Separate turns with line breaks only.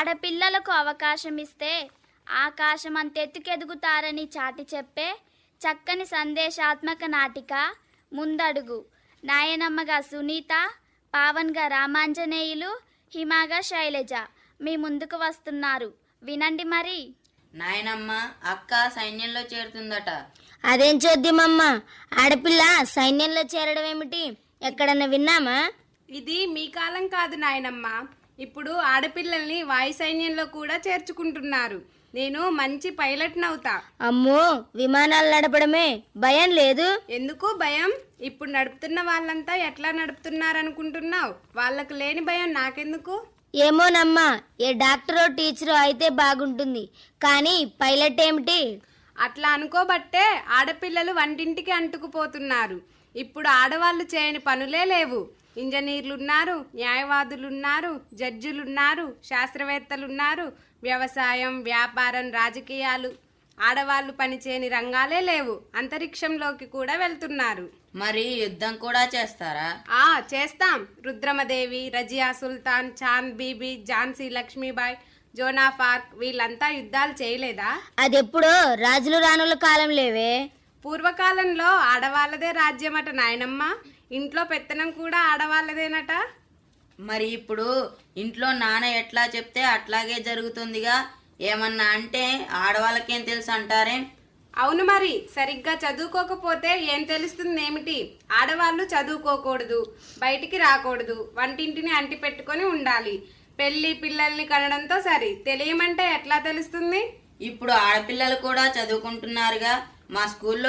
ఆడపిల్లలకు అవకాశం ఇస్తే ఆకాశం అంతెత్తుకెదుగుతారని చాటి చెప్పే చక్కని సందేశాత్మక నాటిక ముందడుగు నాయనమ్మగా సునీత పావన్గా రామాంజనేయులు హిమాగా శైలజ మీ ముందుకు వస్తున్నారు వినండి మరి
నాయనమ్మ అక్క సైన్యంలో చేరుతుందట
అదేం చూద్దామమ్మా ఆడపిల్ల సైన్యంలో చేరడం ఏమిటి ఎక్కడన్నా విన్నామా
ఇది మీ కాలం కాదు నాయనమ్మ ఇప్పుడు ఆడపిల్లల్ని వాయు సైన్యంలో కూడా చేర్చుకుంటున్నారు నేను మంచి పైలట్ నవుతా
అమ్మో విమానాలు నడపడమే భయం లేదు
ఎందుకు భయం ఇప్పుడు నడుపుతున్న వాళ్ళంతా ఎట్లా నడుపుతున్నారనుకుంటున్నావు వాళ్ళకు లేని భయం నాకెందుకు
ఏమోనమ్మా ఏ డాక్టరో టీచరో అయితే బాగుంటుంది కానీ పైలట్ ఏమిటి
అట్లా అనుకోబట్టే ఆడపిల్లలు వంటింటికి అంటుకుపోతున్నారు ఇప్పుడు ఆడవాళ్ళు చేయని పనులే లేవు ఇంజనీర్లున్నారు న్యాయవాదులున్నారు జడ్జిలున్నారు శాస్త్రవేత్తలున్నారు వ్యవసాయం వ్యాపారం రాజకీయాలు ఆడవాళ్ళు పనిచేయని రంగాలే లేవు అంతరిక్షంలోకి కూడా వెళ్తున్నారు
మరి యుద్ధం కూడా చేస్తారా
ఆ చేస్తాం రుద్రమదేవి రజియా సుల్తాన్ చాంద్ బీబీ ఝాన్సీ లక్ష్మీబాయి జోనా ఫార్క్ వీళ్ళంతా యుద్ధాలు చేయలేదా
అదెప్పుడో రాజులు రాణుల కాలం లేవే
పూర్వకాలంలో ఆడవాళ్ళదే రాజ్యమట నాయనమ్మ ఇంట్లో పెత్తనం కూడా ఆడవాళ్ళదేనట
మరి ఇప్పుడు ఇంట్లో నాన్న ఎట్లా చెప్తే అట్లాగే జరుగుతుందిగా ఏమన్నా అంటే ఆడవాళ్ళకేం తెలుసు అంటారే
అవును మరి సరిగ్గా చదువుకోకపోతే ఏం తెలుస్తుంది ఏమిటి ఆడవాళ్ళు చదువుకోకూడదు బయటికి రాకూడదు వంటింటిని అంటి పెట్టుకొని ఉండాలి పెళ్లి పిల్లల్ని కనడంతో సరి తెలియమంటే ఎట్లా తెలుస్తుంది
ఇప్పుడు ఆడపిల్లలు కూడా చదువుకుంటున్నారుగా మా స్కూల్లో